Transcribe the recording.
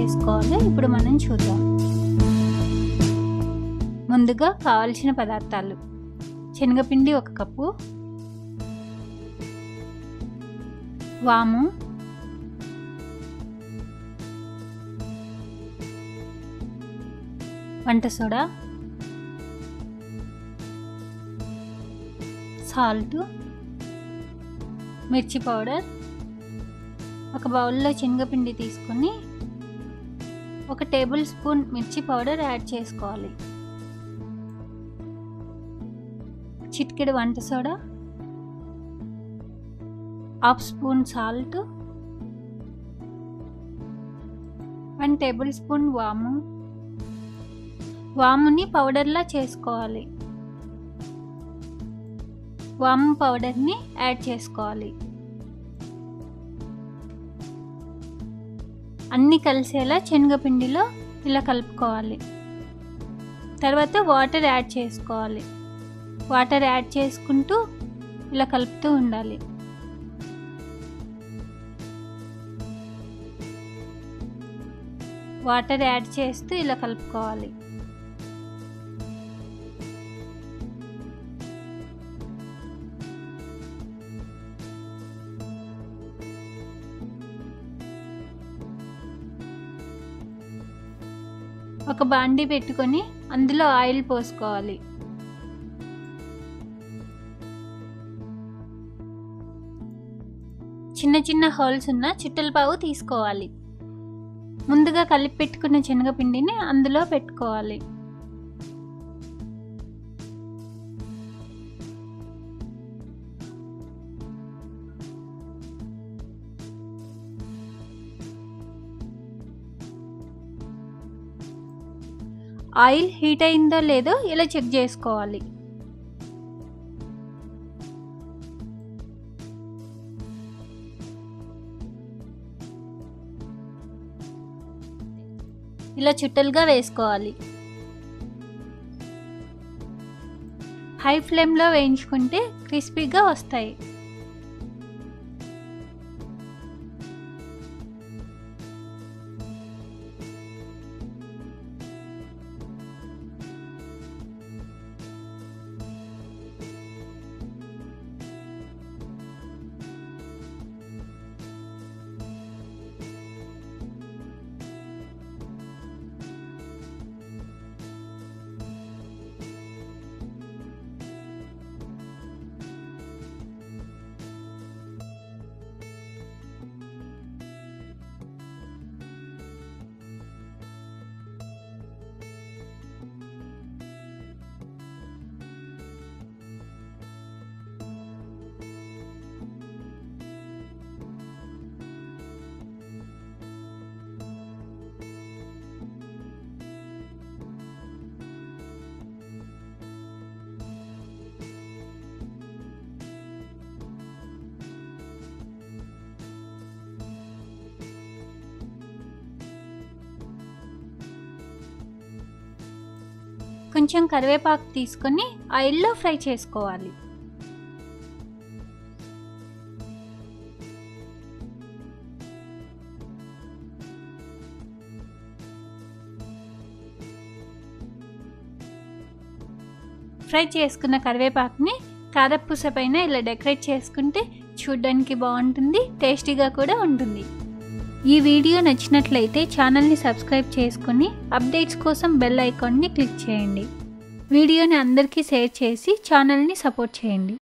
చేసుకోవాలో ఇప్పుడు మనం చూద్దాం ముందుగా కావలసిన పదార్థాలు శనగపిండి ఒక కప్పు వాము వంట సోడా సాల్ట్ మిర్చి పౌడర్ ఒక బౌల్లో శనగపిండి తీసుకొని ఒక టేబుల్ స్పూన్ మిర్చి పౌడర్ యాడ్ చేసుకోవాలి చిటికెడు వంట soda half spoon salt one table spoon వాము వాముని పౌడర్లా చేసుకోవాలి వాము పౌడర్ని యాడ్ చేసుకోవాలి అన్నీ కలిసేలా శనగపిండిలో ఇలా కలుపుకోవాలి తర్వాత వాటర్ యాడ్ చేసుకోవాలి వాటర్ యాడ్ చేసుకుంటూ ఇలా కలుపుతూ ఉండాలి వాటర్ యాడ్ చేస్తూ ఇలా కలుపుకోవాలి ఒక బాండి పెట్టుకొని అందులో ఆయిల్ పోసుకోవాలి చిన్న చిన్న హోల్స్ ఉన్న చిట్టల పావు తీసుకోవాలి ముందుగా కలిపి పెట్టుకున్న శనగపిండిని అందులో పెట్టుకోవాలి ఆయిల్ హీట్ అయిందో లేదో ఇలా చెక్ చేసుకోవాలి ఇలా చుట్టలుగా వేసుకోవాలి హై ఫ్లేమ్లో వేయించుకుంటే క్రిస్పీగా వస్తాయి కొంచెం కరివేపాకు తీసుకొని ఆయిల్లో ఫ్రై చేసుకోవాలి ఫ్రై చేసుకున్న కరివేపాకుని కారపూస పైన ఇలా డెకరేట్ చేసుకుంటే చూడ్డానికి బాగుంటుంది టేస్టీగా కూడా ఉంటుంది ఈ వీడియో నచ్చినట్లయితే ఛానల్ని సబ్స్క్రైబ్ చేసుకుని అప్డేట్స్ కోసం బెల్ ఐకాన్ని క్లిక్ చేయండి వీడియోని అందరికీ షేర్ చేసి ఛానల్ని సపోర్ట్ చేయండి